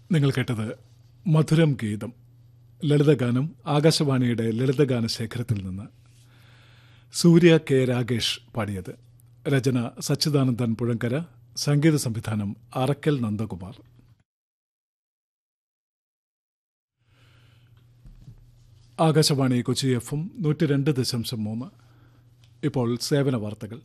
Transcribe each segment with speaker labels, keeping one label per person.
Speaker 1: നിങ്ങൾ കേട്ടത് മധുരം ഗീതം ലളിതഗാനം ആകാശവാണിയുടെ ലളിതഗാന ശേഖരത്തിൽ നിന്ന് സൂര്യ കെ രാഗേഷ് പാടിയത് രചന സച്ചിദാനന്ദൻ പുഴങ്കര സംഗീത സംവിധാനം അറക്കൽ നന്ദകുമാർ ആകാശവാണി കൊച്ചി എഫ് എം നൂറ്റി രണ്ട് ദശാംശം മൂന്ന് ഇപ്പോൾ സേവന വാർത്തകൾ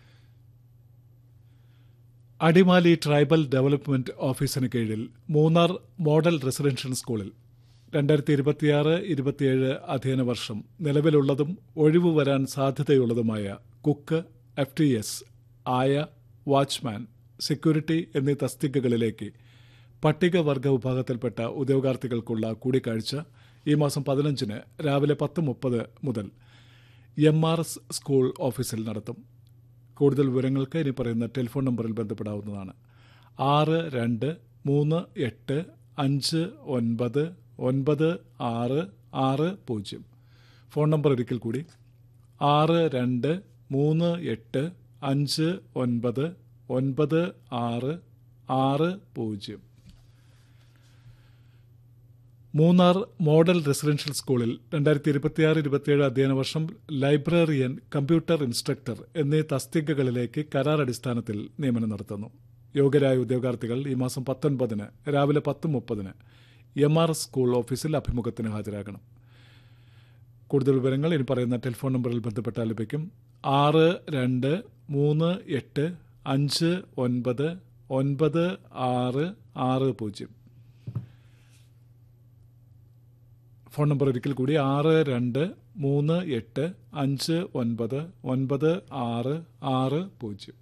Speaker 1: അടിമാലി ട്രൈബൽ ഡെവലപ്മെന്റ് ഓഫീസിന് കീഴിൽ മൂന്നാർ മോഡൽ റെസിഡൻഷ്യൽ സ്കൂളിൽ രണ്ടായിരത്തി ഇരുപത്തിയാറ് ഇരുപത്തിയേഴ് അധ്യയന വർഷം നിലവിലുള്ളതും ഒഴിവു വരാൻ സാധ്യതയുള്ളതുമായ കുക്ക് എഫ് ടി എസ് ആയ വാച്ച്മാൻ സെക്യൂരിറ്റി എന്നീ തസ്തികകളിലേക്ക് പട്ടികവർഗ വിഭാഗത്തിൽപ്പെട്ട ഉദ്യോഗാർത്ഥികൾക്കുള്ള കൂടിക്കാഴ്ച ഈ മാസം പതിനഞ്ചിന് രാവിലെ പത്ത് മുപ്പത് മുതൽ എം ആർ എസ് സ്കൂൾ ഓഫീസിൽ നടത്തും കൂടുതൽ വിവരങ്ങൾക്ക് ഇനി പറയുന്ന ടെലിഫോൺ നമ്പറിൽ ബന്ധപ്പെടാവുന്നതാണ് ആറ് രണ്ട് മൂന്ന് എട്ട് അഞ്ച് ഒൻപത് ഒൻപത് ആറ് ആറ് പൂജ്യം ഫോൺ നമ്പർ ഒരിക്കൽ കൂടി ആറ് രണ്ട് മൂന്ന് എട്ട് അഞ്ച് ഒൻപത് ഒൻപത് ആറ് ആറ് പൂജ്യം മൂന്നാർ മോഡൽ റെസിഡൻഷ്യൽ സ്കൂളിൽ രണ്ടായിരത്തി ഇരുപത്തിയാറ് ഇരുപത്തിയേഴ് അധ്യയന വർഷം ലൈബ്രറിയൻ കമ്പ്യൂട്ടർ ഇൻസ്ട്രക്ടർ എന്നീ തസ്തികകളിലേക്ക് കരാർ അടിസ്ഥാനത്തിൽ നിയമനം നടത്തുന്നു യോഗ്യരായ ഉദ്യോഗാർത്ഥികൾ ഈ മാസം പത്തൊൻപതിന് രാവിലെ പത്ത് മുപ്പതിന് എം ആർ എസ് സ്കൂൾ ഓഫീസിൽ അഭിമുഖത്തിന് ഹാജരാകണം കൂടുതൽ വിവരങ്ങൾ ഇനി പറയുന്ന ടെലിഫോൺ നമ്പറിൽ ബന്ധപ്പെട്ടാൽ ലഭിക്കും ആറ് രണ്ട് മൂന്ന് എട്ട് അഞ്ച് ഒൻപത് ഒൻപത് ആറ് ആറ് പൂജ്യം ഫോൺ നമ്പർ ഒരിക്കൽ കൂടി ആറ് രണ്ട് മൂന്ന് എട്ട് അഞ്ച് ഒൻപത് ഒൻപത് ആറ് ആറ് പൂജ്യം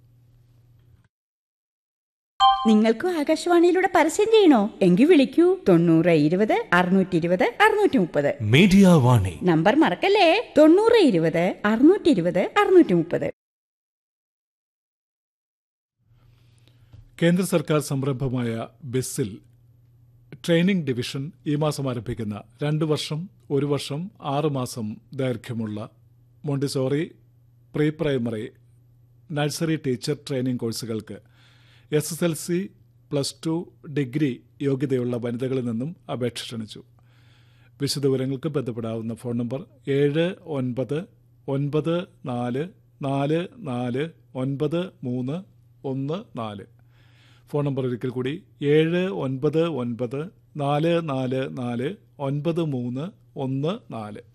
Speaker 2: നിങ്ങൾക്കും ആകാശവാണിയിലൂടെ പരസ്യം ചെയ്യണോ എങ്കിൽ വിളിക്കൂ തൊണ്ണൂറ് ഇരുപത് അറുന്നൂറ്റി ഇരുപത് അറുന്നൂറ്റി മുപ്പത്
Speaker 3: മീഡിയ വാണി
Speaker 2: നമ്പർ മറക്കല്ലേ തൊണ്ണൂറ് ഇരുപത് അറുന്നൂറ്റി ഇരുപത് അറുന്നൂറ്റി മുപ്പത്
Speaker 1: കേന്ദ്ര സർക്കാർ സംരംഭമായ ബെസ്സിൽ ട്രെയിനിംഗ് ഡിവിഷൻ ഈ മാസം ആരംഭിക്കുന്ന രണ്ട് വർഷം ഒരു വർഷം ആറ് മാസം ദൈർഘ്യമുള്ള Montessori pre primary nursery teacher training കോഴ്സുകൾക്ക് S S L C plus two degree യോഗ്യതയുള്ള വനിതകളിൽ നിന്നും അപേക്ഷ ക്ഷണിച്ചു വിശദവിവരങ്ങൾക്ക് ബന്ധപ്പെടാവുന്ന ഫോൺ നമ്പർ ഏഴ് ഒൻപത് ഒൻപത് നാല് നാല് നാല് ഒൻപത് മൂന്ന് ഒന്ന് നാല് ഫോൺ നമ്പർ ഒരിക്കൽ കൂടി ഏഴ് ഒൻപത് ഒൻപത് നാല് നാല് നാല് ഒൻപത് മൂന്ന് ഒന്ന് നാല്